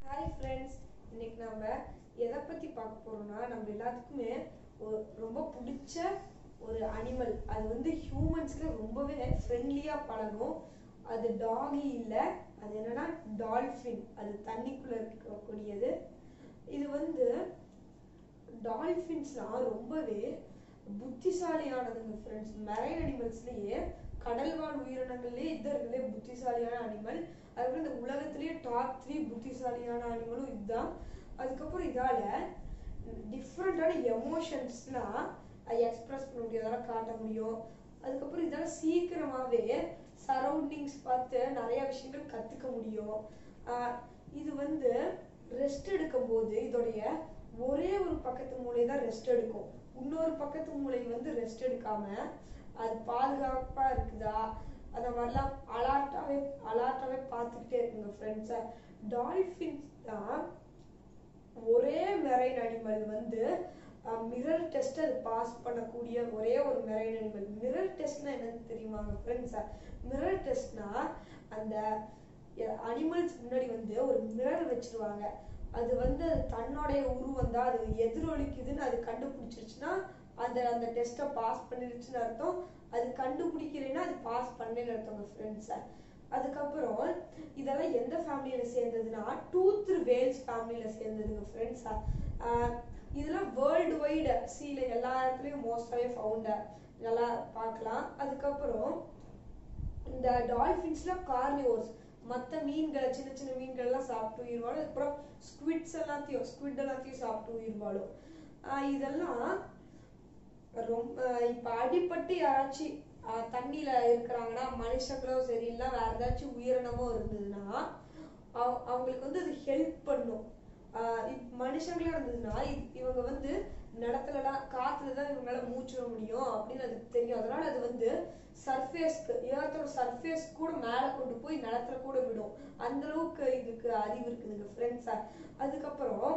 hi friends இன்னைக்கு நம்ம எதை பற்றி பார்க்க போறோம்னா நம்ம எல்லாத்துக்குமே ஒரு ரொம்ப பிடிச்ச ஒரு அனிமல் அது வந்து ஹியூமன்ஸ்க்கு ரொம்பவே ஃப்ரெண்ட்லியாக பழகும் அது டாகி இல்லை அது என்னன்னா டால்ஃபின் அது தண்ணிக்குள்ள இருக்கக்கூடியது இது வந்து டால்ஃபின்ஸ்லாம் ரொம்பவே புத்திசாலியானதுங்க ஃப்ரெண்ட்ஸ் மெரைன் அனிமல்ஸ்லயே கடல் வாழ் உயிரினங்கள்லயே இது இருக்கிறதுலே புத்திசாலியான அனிமல் அதுக்கப்புறம் இந்த உலகத்திலேயே டாப் த்ரீ புத்திசாலியான அனிமலும் இதுதான் அதுக்கப்புறம் இதால டிஃப்ரெண்டான எமோஷன்ஸ்லாம் எக்ஸ்பிரஸ் பண்ண முடியும் அதெல்லாம் காட்ட முடியும் அதுக்கப்புறம் இதால சீக்கிரமாவே சரௌண்டிங்ஸ் பார்த்து நிறைய விஷயங்கள் கத்துக்க முடியும் ஆஹ் இது வந்து ரெஸ்ட் எடுக்கும் போது இதோடைய ஒரே ஒரு பக்கத்து மூளை தான் ரெஸ்ட் எடுக்கும் இன்னொரு பக்கத்து மூளை வந்து ரெஸ்ட் எடுக்காம அது பாதுகாப்பா இருக்குதா அந்த மாதிரிலாம் அலார்ட்டாவே அலார்ட்டாவே பார்த்துக்கிட்டே இருக்குங்க ஃப்ரெண்ட்ஸை டால்ஃபின்ஸ் தான் ஒரே மெரைன் அனிமல் வந்து மிரர் டெஸ்ட் அது பாஸ் பண்ணக்கூடிய ஒரே ஒரு மெரைன் அனிமல் மிரர் டெஸ்ட்னா என்னன்னு தெரியுமாங்க ஃப்ரெண்ட்ஸா மிரர் டெஸ்ட்னா அந்த அனிமல்ஸ் முன்னாடி வந்து ஒரு மிரர் வச்சிருவாங்க அது வந்து அது தன்னுடைய உருவம் தான் அது எதிரொலிக்குதுன்னு அது கண்டுபிடிச்சிருச்சுன்னா அந்த அந்த டெஸ்ட்டை பாஸ் பண்ணிருச்சுன்னு அர்த்தம் அது கண்டுபிடிக்கிறேன்னா அது பாஸ் பண்ணேன்னு அர்த்தங்க ஃப்ரெண்ட்ஸை அதுக்கப்புறம் இதெல்லாம் எந்த ஃபேமிலியில சேர்ந்ததுன்னா டூத் வேல்ஸ் ஃபேமிலியில சேர்ந்ததுங்க ஃப்ரெண்ட்ஸா இதெல்லாம் வேர்ல்டு வைடு சீல எல்லா இடத்துலயும் மோஸ்டாவே ஃபவுண்ட நல்லா பார்க்கலாம் அதுக்கப்புறம் இந்த டால்ஃபின்ஸ்ல கார்னிவோர்ஸ் மற்ற மீன்களை சின்ன சின்ன மீன்கள் எல்லாம் சாப்பிட்டு உயிர் வாழும் அதுக்கப்புறம் ஸ்குவிட்ஸ் எல்லாத்தையும் ஸ்குவிட் எல்லாத்தையும் சாப்பிட்டு உயிர் வாழும் ஆஹ் இதெல்லாம் ரொம்ப இப்ப அடிபட்டு யாராச்சும் ஆஹ் தண்ணியில இருக்கிறாங்கன்னா மனுஷங்களோ சரி இல்ல வேற ஏதாச்சும் உயிரினமோ இருந்ததுன்னா அவ- அவங்களுக்கு வந்து அது ஹெல்ப் பண்ணும் ஆஹ் இப் மனுஷங்களா இருந்ததுன்னா இ- இவங்க வந்து நிலத்துலலாம் காத்துல தான் இவங்களால மூச்சு விட முடியும் அப்படின்னு அதுக்கு தெரியும் அதனால அது வந்து சர்ஃபேஸ்க்கு ஏர்த்தோட சர்ஃபேஸ் கூட மேல கொண்டு போய் நிலத்துல கூட விடும் அந்த அளவுக்கு இதுக்கு அறிவு இருக்குதுங்க ஃப்ரெண்ட்ஸா அதுக்கப்புறம்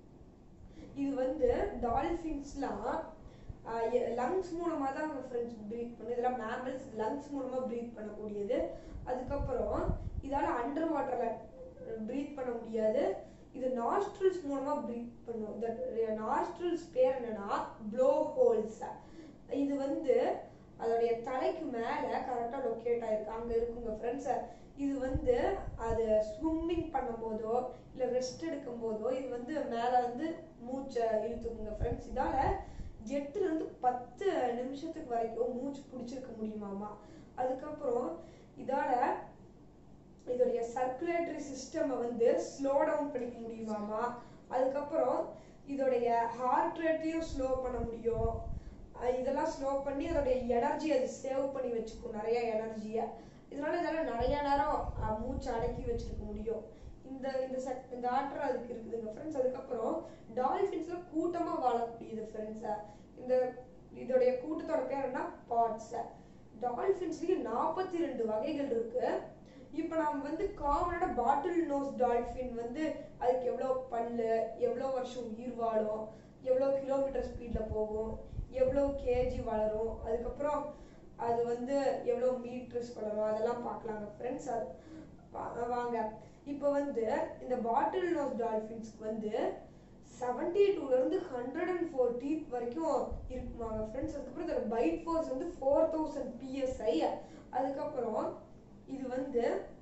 இது வந்து டால்ஃபின்ஸ்லாம் லங்ஸ் மூலமா தான் அவங்க ஃப்ரெண்ட்ஸ் ப்ரீத் பண்ணும் இதெல்லாம் மேமல்ஸ் லங்ஸ் மூலமா ப்ரீத் பண்ணக்கூடியது அதுக்கப்புறம் இதால அண்டர் வாட்டர்ல ப்ரீத் பண்ண முடியாது இது நாஸ்ட்ரல்ஸ் மூலமா ப்ரீத் பண்ணும் இந்த நாஸ்ட்ரல்ஸ் பேர் என்னன்னா ப்ளோ ஹோல்ஸ் இது வந்து அதோடைய தலைக்கு மேல கரெக்டா லொக்கேட் ஆயிருக்கு அங்க இருக்குங்க ஃப்ரெண்ட்ஸ் இது வந்து அது ஸ்விம்மிங் பண்ணும் போதோ இல்ல ரெஸ்ட் எடுக்கும் போதோ இது வந்து மேல வந்து மூச்சை இழுத்துக்குங்க ஃப்ரெண்ட்ஸ் இதால எட்டுல இருந்து பத்து நிமிஷத்துக்கு வரைக்கும் மூச்சு பிடிச்சிருக்க முடியுமாமா அதுக்கப்புறம் இதால இதோடைய சர்க்குலேட்டரி சிஸ்டம் வந்து ஸ்லோ டவுன் பண்ணிக்க முடியுமாமா அதுக்கப்புறம் இதோடைய ஹார்ட் ரேட்டையும் ஸ்லோ பண்ண முடியும் அஹ் இதெல்லாம் ஸ்லோ பண்ணி அதோடைய எனர்ஜி அது சேவ் பண்ணி வச்சுக்கும் நிறைய எனர்ஜியை இதனால இதெல்லாம் நிறைய நேரம் அஹ், மூச்சு அடக்கி வச்சிருக்க முடியும் இந்த இந்த சக் இந்த ஆற்றல் அதுக்கு இருக்குதுங்க ஃப்ரெண்ட்ஸ் அதுக்கப்புறம் டால்ஃபின்ஸ்ல கூட்டமா வாழக்கூடியது ஃப்ரெண்ட்ஸ் இந்த இதோடைய கூட்டத்தோட பேர் என்ன பாட்ஸ் டால்ஃபின்ஸ்லயே நாற்பத்தி ரெண்டு வகைகள் இருக்கு இப்போ நம்ம வந்து காமனோட பாட்டில் நோஸ் டால்ஃபின் வந்து அதுக்கு எவ்வளோ பல்லு எவ்வளோ வருஷம் உயிர் வாழும் எவ்வளோ கிலோமீட்டர் ஸ்பீட்ல போகும் எவ்வளோ கேஜி வளரும் அதுக்கப்புறம் அது வந்து எவ்வளோ மீட்டர்ஸ் வளரும் அதெல்லாம் பார்க்கலாங்க ஃப்ரெண்ட்ஸ் வாங்க இப்போ வந்து இந்த பாட்டில் நோஸ் டால்ஃபின்ஸ்க்கு வந்து செவன்டி டூல இருந்து ஹண்ட்ரட் அண்ட் ஃபோர் டீத் வரைக்கும் இருக்குமாங்க ஃப்ரெண்ட்ஸ் அதுக்கப்புறம் இதோட பைட் ஃபோர்ஸ் வந்து ஃபோர் தௌசண்ட் பிஎஸ்ஐ அதுக்கப்புறம் இது வந்து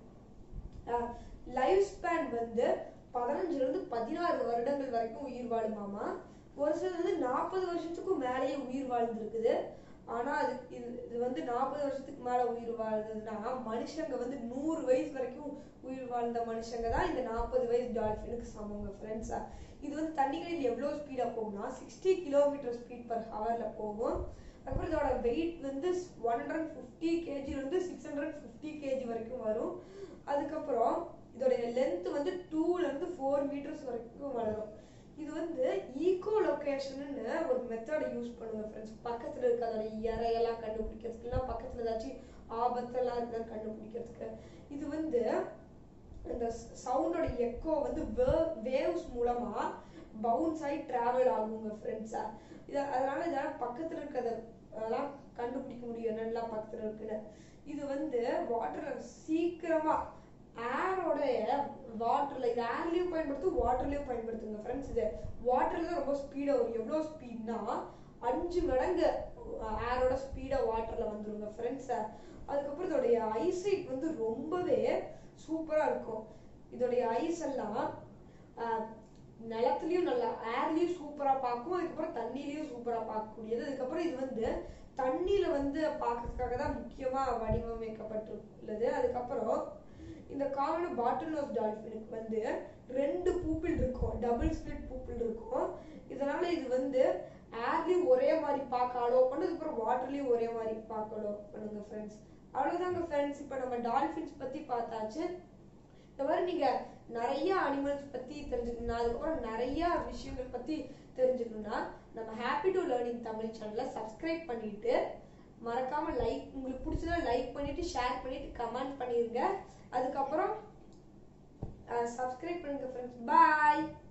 லைஃப் ஸ்பேன் வந்து பதினஞ்சுல இருந்து பதினாறு வருடங்கள் வரைக்கும் உயிர் வாழுமாமா ஒரு சிலது வந்து நாற்பது வருஷத்துக்கும் மேலேயே உயிர் வாழ்ந்துருக்குது ஆனா அது இது இது வந்து நாற்பது வருஷத்துக்கு மேல உயிர் வாழ்ந்ததுன்னா மனுஷங்க வந்து நூறு வயசு வரைக்கும் உயிர் வாழ்ந்த மனுஷங்க தான் இந்த நாற்பது வயசு டால்ஃபினுக்கு சமங்க ஃப்ரெண்ட்ஸா இது வந்து தண்ணிகளில் எவ்வளவு ஸ்பீடா போகும்னா சிக்ஸ்டி கிலோமீட்டர் ஸ்பீட் பர் ஹவர்ல போகும் அதுக்கப்புறம் இதோட வெயிட் வந்து ஒன் ஹண்ட்ரட் ஃபிஃப்டி கேஜி வந்து சிக்ஸ் ஹண்ட்ரட் ஃபிஃப்டி கேஜி வரைக்கும் வரும் அதுக்கப்புறம் இதோடைய லென்த் வந்து டூல இருந்து ஃபோர் மீட்டர்ஸ் வரைக்கும் வளரும் இது வந்து ஈகோ லொகேஷன்னு ஒரு மெத்தடை யூஸ் பண்ணுங்க ஃப்ரெண்ட்ஸ் பக்கத்துல இருக்க அதோட இறையெல்லாம் கண்டுபிடிக்கிறதுக்கு இல்லைன்னா பக்கத்துல ஏதாச்சும் ஆபத்தெல்லாம் இருக்குன்னு கண்டுபிடிக்கிறதுக்கு இது வந்து இந்த சவுண்டோட எக்கோ வந்து வேவ்ஸ் மூலமா பவுன்ஸ் ஆகி டிராவல் ஆகுங்க ஃப்ரெண்ட்ஸா இது அதனால இதெல்லாம் பக்கத்துல இருக்கிறத அதெல்லாம் கண்டுபிடிக்க முடியும் என்னெல்லாம் பக்கத்துல இருக்குன்னு இது வந்து வாட்டர்ல சீக்கிரமா ஏரோட வாட்டர்ல இது ஏர்லயும் பயன்படுத்தும் வாட்டர்லயும் பயன்படுத்துங்க ஃப்ரெண்ட்ஸ் இது வாட்டர்ல தான் ரொம்ப ஸ்பீடா வரும் எவ்வளோ ஸ்பீட்னா அஞ்சு மடங்கு ஏரோட ஸ்பீடா வாட்டர்ல வந்துருங்க ஃப்ரெண்ட்ஸ் அதுக்கப்புறம் இதோடைய ஐசைட் வந்து ரொம்பவே சூப்பரா இருக்கும் இதோடைய ஐஸ் எல்லாம் ஆஹ், நிலத்துலயும் நல்லா ஏர்லயும் சூப்பரா பார்க்கும் அதுக்கப்புறம் தண்ணிலையும் சூப்பரா பார்க்கக்கூடியது அதுக்கப்புறம் இது வந்து தண்ணியில வந்து பார்க்கறதுக்காக தான் முக்கியமா வடிவமைக்கப்பட்டுள்ளது அதுக்கப்புறம் இந்த காமன் பாட்டில் நோஸ் டால்ஃபினுக்கு வந்து ரெண்டு பூப்பிள் இருக்கும் டபுள் ஸ்பிளிட் பூப்பிள் இருக்கும் இதனால இது வந்து ஏர்லயும் ஒரே மாதிரி பார்க்க அலோவ் பண்ணும் அதுக்கப்புறம் வாட்டர்லயும் ஒரே மாதிரி பார்க்க அலோவ் பண்ணுங்க ஃப்ரெண்ட்ஸ் அவ்வளவுதாங்க ஃப்ரெண்ட்ஸ் இப்போ நம்ம டால்ஃபின்ஸ் பத்தி பார்த்தாச்சு இந்த மாதிரி நீங்க நிறைய அனிமல்ஸ் பத்தி தெரிஞ்சுக்கணும்னா அதுக்கப்புறம் நிறைய விஷயங்கள் பத்தி தெரிஞ்சுக்கணும்னா நம்ம ஹாப்பி டு லேர்னிங் தமிழ் சேனலை சப்ஸ்கிரைப் பண்ணிட்டு மறக்காம லைக் உங்களுக்கு பிடிச்சதா லைக் பண்ணிட்டு ஷேர் பண்ணிட்டு கமெண்ட் பண்ணிருங்க அதுக்கப்புறம் சப்ஸ்கிரைப் பண்ணுங்க ஃப்ரெண்ட்ஸ் பாய்